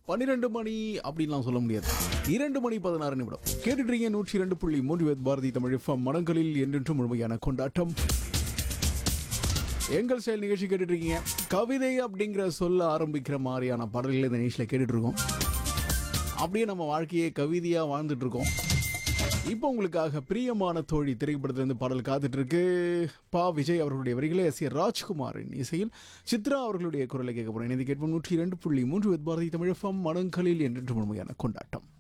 பன்னிரெண்டு மணி அப்படின்லாம் சொல்ல முடியாது இரண்டு மணி பதினாறு நிமிடம் கேட்டுட்டீங்க நூற்றி இரண்டு புள்ளி மூன்று வேத் பாரதி தமிழ் எஃப்எம் மனங்களில் என்றென்றும் முழுமையான கொண்டாட்டம் எங்கள் செயல் நிகழ்ச்சி கேட்டுட்டு இருக்கீங்க கவிதை அப்படிங்கிற சொல்ல ஆரம்பிக்கிற மாதிரியான பாடல்களை இந்த நிகழ்ச்சியில் கேட்டுட்டு இருக்கோம் அப்படியே நம்ம வாழ்க்கையை கவிதையா வாழ்ந்துட்டு இருக்கோம் இப்போ உங்களுக்காக பிரியமான தோழி திரைப்படத்திலிருந்து பாடல் காத்துட்டு இருக்கு பா விஜய் அவர்களுடைய வரிகளை எஸ் ஏ ராஜ்குமாரின் இசையில் சித்ரா அவர்களுடைய குரலை கேட்க போறேன் இது கேட்போம் நூற்றி இரண்டு புள்ளி மூன்று வித் பாரதி தமிழகம் மனங்களில் என்றென்று முழுமையான கொண்டாட்டம்